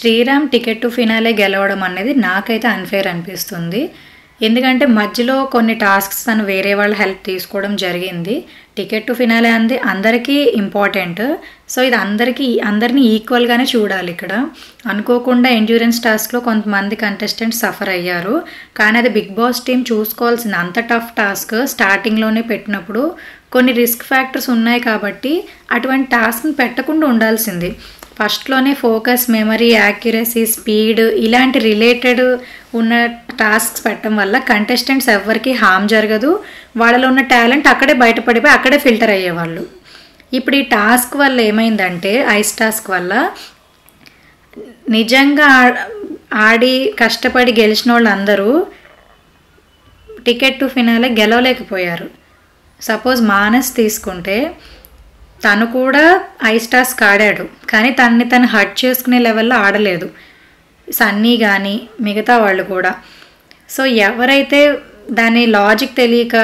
Sriram ticket to finale గెలవడం అనేది నాకైతే అన్ఫేర్ అనిపిస్తుంది ఎందుకంటే మధ్యలో కొన్ని టాస్క్స్ తను వేరే వాళ్ళ హెల్ప్ తీసుకోవడం జరిగింది టికెట్ టు ఫినాలే అంది అందరికీ ఇంపార్టెంట్ సో ఇది అందరికీ అందరినీ ఈక్వల్గానే చూడాలి ఇక్కడ అనుకోకుండా ఎండ్యూరెన్స్ టాస్క్లో కొంతమంది కంటెస్టెంట్స్ సఫర్ అయ్యారు కానీ అది బిగ్ బాస్ టీం చూసుకోవాల్సిన అంత టఫ్ టాస్క్ స్టార్టింగ్లోనే పెట్టినప్పుడు కొన్ని రిస్క్ ఫ్యాక్టర్స్ ఉన్నాయి కాబట్టి అటువంటి టాస్క్ని పెట్టకుండా ఉండాల్సింది ఫస్ట్లోనే ఫోకస్ మెమరీ యాక్యురసీ స్పీడ్ ఇలాంటి రిలేటెడ్ ఉన్న టాస్క్స్ పెట్టడం వల్ల కంటెస్టెంట్స్ ఎవరికి హామ్ జరగదు వాళ్ళలో ఉన్న టాలెంట్ అక్కడే బయటపడిపోయి అక్కడే ఫిల్టర్ అయ్యేవాళ్ళు ఇప్పుడు ఈ టాస్క్ వల్ల ఏమైందంటే ఐస్ టాస్క్ వల్ల నిజంగా ఆ- ఆడి కష్టపడి గెలిచిన వాళ్ళందరూ టికెట్ టు ఫినాలే గెలవలేకపోయారు సపోజ్ మానస్ తీసుకుంటే తను కూడా ఐస్ టాస్క్ ఆడాడు కానీ తనని తను హర్ట్ చేసుకునే లెవెల్లో ఆడలేదు సన్నీ కానీ మిగతా వాళ్ళు కూడా సో ఎవరైతే దాని లాజిక్ తెలియక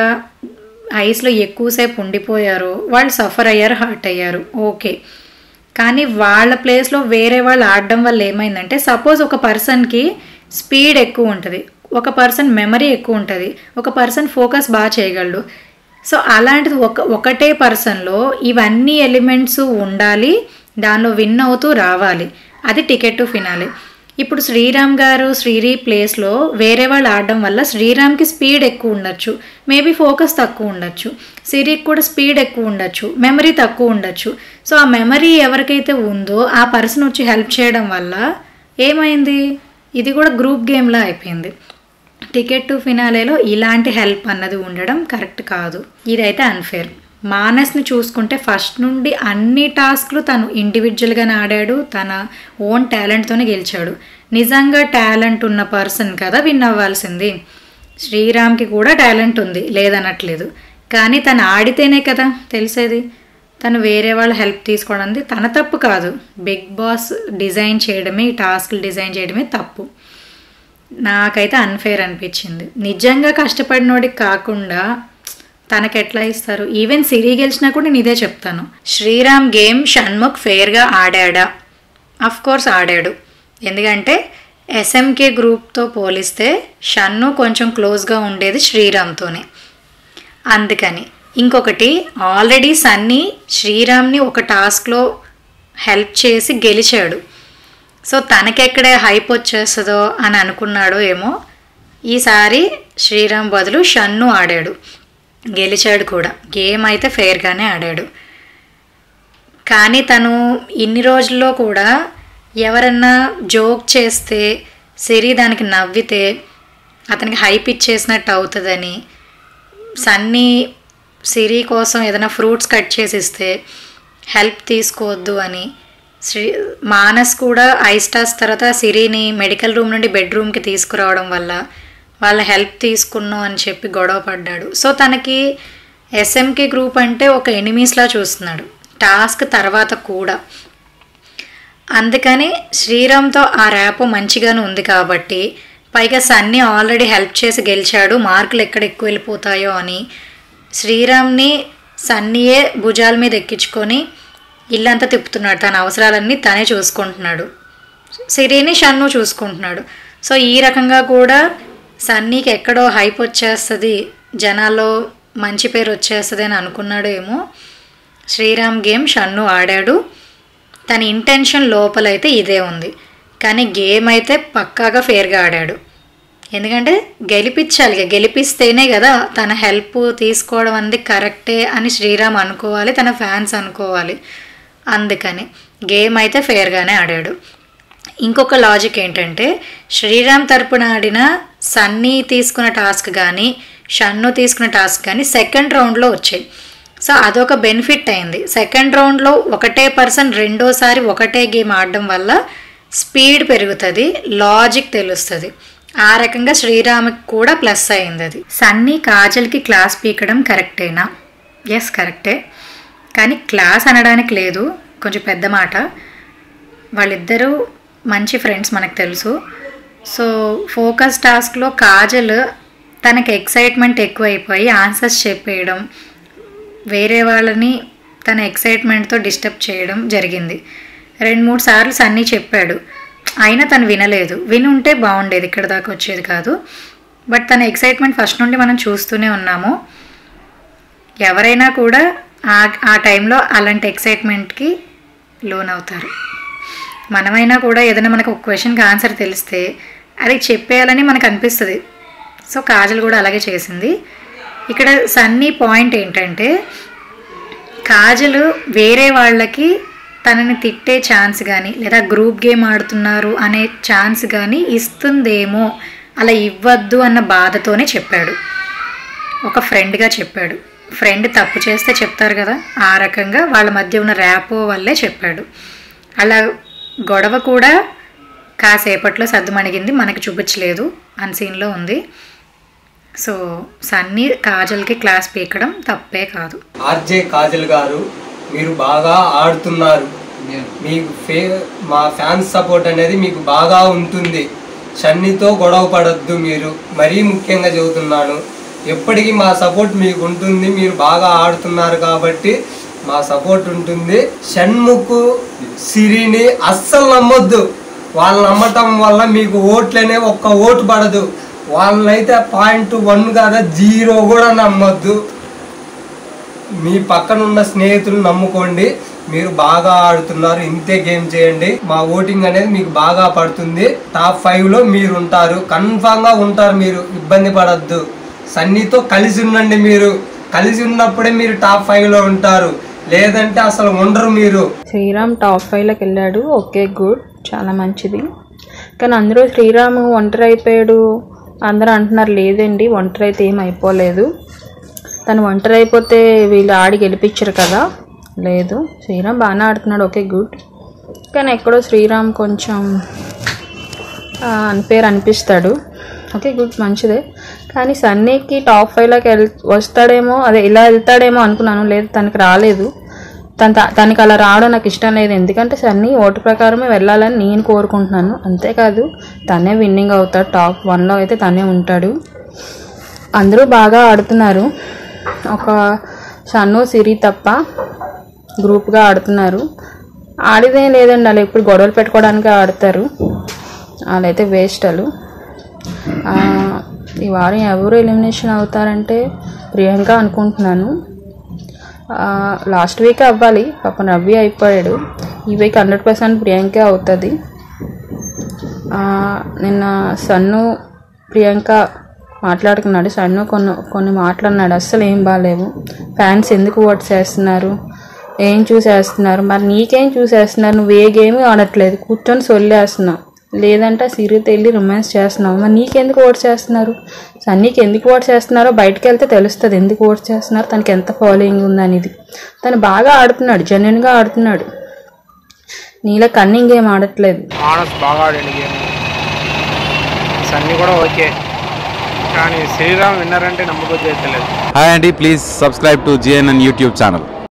ఐస్లో ఎక్కువసేపు ఉండిపోయారో వాళ్ళు సఫర్ అయ్యారు హర్ట్ అయ్యారు ఓకే కానీ వాళ్ళ ప్లేస్లో వేరే వాళ్ళు ఆడడం వల్ల ఏమైందంటే సపోజ్ ఒక పర్సన్కి స్పీడ్ ఎక్కువ ఉంటుంది ఒక పర్సన్ మెమరీ ఎక్కువ ఉంటుంది ఒక పర్సన్ ఫోకస్ బాగా చేయగలడు సో అలాంటిది ఒక ఒకటే పర్సన్లో ఇవన్నీ ఎలిమెంట్స్ ఉండాలి దానిలో విన్ అవుతూ రావాలి అది టికెట్ టు ఫినాలి ఇప్పుడు శ్రీరామ్ గారు శ్రీరీ ప్లేస్లో వేరే వాళ్ళు ఆడడం వల్ల శ్రీరామ్కి స్పీడ్ ఎక్కువ ఉండొచ్చు మేబీ ఫోకస్ తక్కువ ఉండొచ్చు సిరికి కూడా స్పీడ్ ఎక్కువ ఉండొచ్చు మెమరీ తక్కువ ఉండొచ్చు సో ఆ మెమరీ ఎవరికైతే ఉందో ఆ పర్సన్ వచ్చి హెల్ప్ చేయడం వల్ల ఏమైంది ఇది కూడా గ్రూప్ గేమ్లా అయిపోయింది టికెట్ టు ఫినాలేలో ఇలాంటి హెల్ప్ అన్నది ఉండడం కరెక్ట్ కాదు ఇదైతే అన్ఫేర్ మానస్ని చూసుకుంటే ఫస్ట్ నుండి అన్ని టాస్క్లు తను ఇండివిజువల్గానే ఆడాడు తన ఓన్ టాలెంట్తోనే గెలిచాడు నిజంగా టాలెంట్ ఉన్న పర్సన్ కదా విన్ అవ్వాల్సింది శ్రీరామ్కి కూడా టాలెంట్ ఉంది లేదనట్లేదు కానీ తను ఆడితేనే కదా తెలిసేది తను వేరే వాళ్ళ హెల్ప్ తీసుకోవడం తన తప్పు కాదు బిగ్ బాస్ డిజైన్ చేయడమే ఈ టాస్క్లు డిజైన్ చేయడమే తప్పు నాకైతే అన్ఫేర్ అనిపించింది నిజంగా కష్టపడినోడికి కాకుండా తనకి ఎట్లా ఇస్తారు ఈవెన్ సిరి గెలిచినా కూడా నేను ఇదే చెప్తాను శ్రీరామ్ గేమ్ షణ్ముఖ్ ఫేర్గా ఆడాడా అఫ్ కోర్స్ ఆడాడు ఎందుకంటే ఎస్ఎంకే గ్రూప్తో పోలిస్తే షన్ను కొంచెం క్లోజ్గా ఉండేది శ్రీరామ్తోనే అందుకని ఇంకొకటి ఆల్రెడీ సన్నీ శ్రీరామ్ని ఒక టాస్క్లో హెల్ప్ చేసి గెలిచాడు సో తనకెక్కడే హైప్ వచ్చేస్తుందో అని అనుకున్నాడో ఏమో ఈసారి శ్రీరామ్ బదులు షన్ను ఆడాడు గెలిచాడు కూడా గేమ్ అయితే ఫెయిర్గానే ఆడాడు కానీ తను ఇన్ని రోజుల్లో కూడా ఎవరన్నా జోక్ చేస్తే సిరి దానికి నవ్వితే అతనికి హైప్ ఇచ్చేసినట్టు అవుతుందని సన్నీ సిరి కోసం ఏదైనా ఫ్రూట్స్ కట్ చేసి ఇస్తే హెల్ప్ తీసుకోవద్దు అని శ్రీ మానస్ కూడా ఐస్టాస్ తర్వాత సిరిని మెడికల్ రూమ్ నుండి బెడ్రూమ్కి తీసుకురావడం వల్ల వాళ్ళ హెల్ప్ తీసుకున్నాం అని చెప్పి గొడవ పడ్డాడు సో తనకి ఎస్ఎంకే గ్రూప్ అంటే ఒక ఎనిమీస్లా చూస్తున్నాడు టాస్క్ తర్వాత కూడా అందుకని శ్రీరామ్తో ఆ ర్యాప్ మంచిగానే ఉంది కాబట్టి పైగా సన్నీ ఆల్రెడీ హెల్ప్ చేసి గెలిచాడు మార్కులు ఎక్కడ ఎక్కువ వెళ్ళిపోతాయో అని శ్రీరామ్ని సన్నీయే భుజాల మీద ఎక్కించుకొని ఇల్లంతా తిప్పుతున్నాడు తన అవసరాలన్నీ తనే చూసుకుంటున్నాడు సిరిని షన్ను చూసుకుంటున్నాడు సో ఈ రకంగా కూడా సన్నీకి ఎక్కడో హైప్ వచ్చేస్తుంది జనాల్లో మంచి పేరు వచ్చేస్తుంది అని అనుకున్నాడు ఏమో శ్రీరామ్ గేమ్ షన్ను ఆడాడు తన ఇంటెన్షన్ లోపలైతే ఇదే ఉంది కానీ గేమ్ అయితే పక్కాగా ఫేర్గా ఆడాడు ఎందుకంటే గెలిపించాలి ఇక గెలిపిస్తేనే కదా తన హెల్ప్ తీసుకోవడం అనేది కరెక్టే అని శ్రీరామ్ అనుకోవాలి తన ఫ్యాన్స్ అనుకోవాలి అందుకని గేమ్ అయితే ఫేర్గానే ఆడాడు ఇంకొక లాజిక్ ఏంటంటే శ్రీరామ్ తరపున ఆడిన సన్నీ తీసుకున్న టాస్క్ కానీ షన్ను తీసుకున్న టాస్క్ కానీ సెకండ్ రౌండ్లో వచ్చాయి సో అదొక బెనిఫిట్ అయింది సెకండ్ రౌండ్లో ఒకటే పర్సన్ రెండోసారి ఒకటే గేమ్ ఆడడం వల్ల స్పీడ్ పెరుగుతుంది లాజిక్ తెలుస్తుంది ఆ రకంగా శ్రీరామ్కి కూడా ప్లస్ అయింది అది సన్నీ కాజల్కి క్లాస్ పీకడం కరెక్టేనా ఎస్ కరెక్టే కానీ క్లాస్ అనడానికి లేదు కొంచెం పెద్ద మాట వాళ్ళిద్దరూ మంచి ఫ్రెండ్స్ మనకు తెలుసు సో ఫోకస్ టాస్క్లో కాజల్ తనకి ఎక్సైట్మెంట్ ఎక్కువైపోయి ఆన్సర్స్ చెప్పేయడం వేరే వాళ్ళని తన ఎక్సైట్మెంట్తో డిస్టర్బ్ చేయడం జరిగింది రెండు మూడు సార్లు సన్నీ చెప్పాడు అయినా తను వినలేదు విని ఉంటే బాగుండేది ఇక్కడ దాకా వచ్చేది కాదు బట్ తన ఎక్సైట్మెంట్ ఫస్ట్ నుండి మనం చూస్తూనే ఉన్నాము ఎవరైనా కూడా ఆ ఆ టైంలో అలాంటి ఎక్సైట్మెంట్కి లోన్ అవుతారు మనమైనా కూడా ఏదైనా మనకు ఒక క్వశ్చన్కి ఆన్సర్ తెలిస్తే అది చెప్పేయాలని మనకు అనిపిస్తుంది సో కాజల్ కూడా అలాగే చేసింది ఇక్కడ సన్నీ పాయింట్ ఏంటంటే కాజల్ వేరే వాళ్ళకి తనని తిట్టే ఛాన్స్ కానీ లేదా గ్రూప్ గేమ్ ఆడుతున్నారు అనే ఛాన్స్ కానీ ఇస్తుందేమో అలా ఇవ్వద్దు అన్న బాధతోనే చెప్పాడు ఒక ఫ్రెండ్గా చెప్పాడు ఫ్రెండ్ తప్పు చేస్తే చెప్తారు కదా ఆ రకంగా వాళ్ళ మధ్య ఉన్న ర్యాపో వల్లే చెప్పాడు అలా గొడవ కూడా కాసేపట్లో సర్దుమణిగింది మనకి చూపించలేదు అన్సీన్లో ఉంది సో సన్నీ కాజల్కి క్లాస్ పీకడం తప్పే కాదు ఆర్జే కాజల్ గారు మీరు బాగా ఆడుతున్నారు మీకు ఫే మా ఫ్యాన్స్ సపోర్ట్ అనేది మీకు బాగా ఉంటుంది షన్నీతో గొడవ పడద్దు మీరు మరీ ముఖ్యంగా చెబుతున్నాను ఎప్పటికీ మా సపోర్ట్ మీకు ఉంటుంది మీరు బాగా ఆడుతున్నారు కాబట్టి మా సపోర్ట్ ఉంటుంది షణ్ముఖ్ సిరిని అస్సలు నమ్మొద్దు వాళ్ళు నమ్మటం వల్ల మీకు ఓట్లనే ఒక్క ఓటు పడదు వాళ్ళనైతే పాయింట్ వన్ కాదా జీరో కూడా నమ్మొద్దు మీ పక్కన ఉన్న స్నేహితులు నమ్ముకోండి మీరు బాగా ఆడుతున్నారు ఇంతే గేమ్ చేయండి మా ఓటింగ్ అనేది మీకు బాగా పడుతుంది టాప్ ఫైవ్ లో మీరు ఉంటారు కన్ఫామ్ గా ఉంటారు మీరు ఇబ్బంది పడద్దు సన్నీతో కలిసి ఉండండి మీరు కలిసి ఉన్నప్పుడే మీరు టాప్ ఫైవ్ లో ఉంటారు లేదంటే అసలు ఉండరు మీరు శ్రీరామ్ టాప్ ఫైవ్లోకి వెళ్ళాడు ఓకే గుడ్ చాలా మంచిది కానీ అందరూ శ్రీరామ్ ఒంటరి అయిపోయాడు అందరూ అంటున్నారు లేదండి ఒంటరి అయితే ఏం అయిపోలేదు తను ఒంటరి అయిపోతే వీళ్ళు ఆడి గెలిపించరు కదా లేదు శ్రీరామ్ బాగానే ఆడుతున్నాడు ఓకే గుడ్ కానీ ఎక్కడో శ్రీరామ్ కొంచెం అన్పేర్ అనిపిస్తాడు ఓకే గుడ్ మంచిదే కానీ సన్నీకి టాప్ ఫైవ్లోకి వెళ్ వస్తాడేమో అదే ఇలా వెళ్తాడేమో అనుకున్నాను లేదు తనకి రాలేదు తన తనకి అలా రావడం నాకు ఇష్టం లేదు ఎందుకంటే సన్నీ ఓటు ప్రకారమే వెళ్ళాలని నేను కోరుకుంటున్నాను అంతేకాదు తనే విన్నింగ్ అవుతాడు టాప్ వన్లో అయితే తనే ఉంటాడు అందరూ బాగా ఆడుతున్నారు ఒక సన్ను సిరి తప్ప గ్రూప్గా ఆడుతున్నారు ఆడిదేం లేదండి వాళ్ళు ఎప్పుడు గొడవలు పెట్టుకోవడానికి ఆడతారు వాళ్ళైతే వేస్ట్ వాళ్ళు ఆ, ఈ వారం ఎవరు ఎలిమినేషన్ అవుతారంటే ప్రియాంక అనుకుంటున్నాను లాస్ట్ వీక్ అవ్వాలి పాపం రవి అయిపోయాడు ఈ వీక్ హండ్రెడ్ పర్సెంట్ ప్రియాంకే అవుతుంది ఆ, నిన్న సన్ను ప్రియాంక మాట్లాడుకున్నాడు సన్ను కొన్ని కొన్ని మాట్లాడినాడు అస్సలు ఏం బాగాలేవు ఫ్యాన్స్ ఎందుకు ఓట్ చేస్తున్నారు ఏం చూసేస్తున్నారు మరి నీకేం చూసేస్తున్నారు నువ్వు ఏ గేమ్ ఆడట్లేదు కూర్చొని సొల్లేస్తున్నావు లేదంటే సిరితో వెళ్ళి రొమాన్స్ చేస్తున్నావు మరి నీకెందుకు ఓట్ చేస్తున్నారు సన్నీకి ఎందుకు ఓట్ చేస్తున్నారో బయటకు వెళ్తే తెలుస్తుంది ఎందుకు ఓట్ చేస్తున్నారు తనకి ఎంత ఫాలోయింగ్ ఉందనేది తను బాగా ఆడుతున్నాడు జెన్యున్గా ఆడుతున్నాడు నీలా కన్నింగ్ ఏం ఆడట్లేదు మానస్ బాగా ఆడండి గేమ్ సన్నీ కూడా ఓకే కానీ శ్రీరామ్ విన్నర్ అంటే నమ్మకం చేయట్లేదు హాయ్ అండి please subscribe to GNN YouTube channel